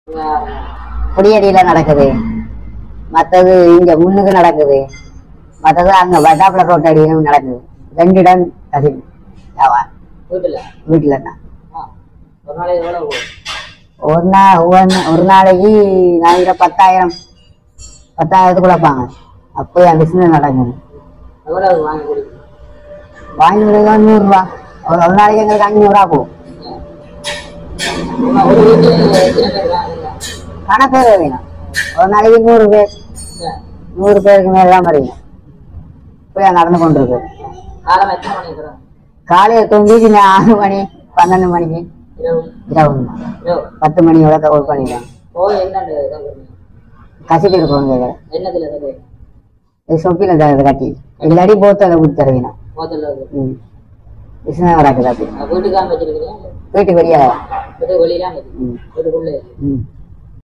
குடியடியில நடக்குது மத்தது இங்க முன்னுக்கு நடக்குது மத்தது அங்க வட்டாப்புல ரோட்டடியும் நடக்குது ரெண்டு இடம் கசிவு வியாபாரம் வீட்டுல வீட்டுல தான் ஆ. ஒரு நாளைக்கு எவ்வளவு போகும்? ஒரு நாள் ஒரு- ஒரு நாளைக்கு நாளைக்கு பத்தாயிரம் பத்தாயிரத்துக்குள்ள பாங்க அப்போ என் பிசினஸ் நடக்குது எவ்வளவு வாங்கி கொடுக்கும் வாங்கி விடுறது நூறுரூவா ஒரு ஒரு நாளைக்கு எங்களுக்கு அஞ்சூறுரூவா போகும் ஆமா, ஒரு வீட்டுல எத்தனை பேர் வாங்குறீங்க? கணக்கு வேணும் ஒரு நாளைக்கு நூறு பேர் ஆ. நூறு பேருக்கு மேல தான் வரீங்க போய் நடந்து கொண்டு இருக்கு காலம் எத்தனை மணிக்கு வரும்? காலையில தூங்கிட்டு நான் ஆறு மணி பன்னெண்டு மணிக்கு இரவு இரவு இரவு பத்து மணியோட ஒர்க் பண்ணிடுவேன் போய் என்னண்டு கேக்குறீங்க? கசிட்டு இருக்கோம் கேட்குறேன் என்னத்துல இருக்கு இது சொப்பில தரது கட்டி இல்லாடி போத்தலை ஊற்றி தருவீங்க மோதல்ல இருக்கு ம் பிசினஸ் நடக்குது அப்படி வீட்டுக்காம வச்சிருக்கீங்க வீட்டுக்கு வெளியே வீட்டுக்கு வெளியில வச்சிருக்கீங்க ம் வீட்டுக்குள்ளே ம்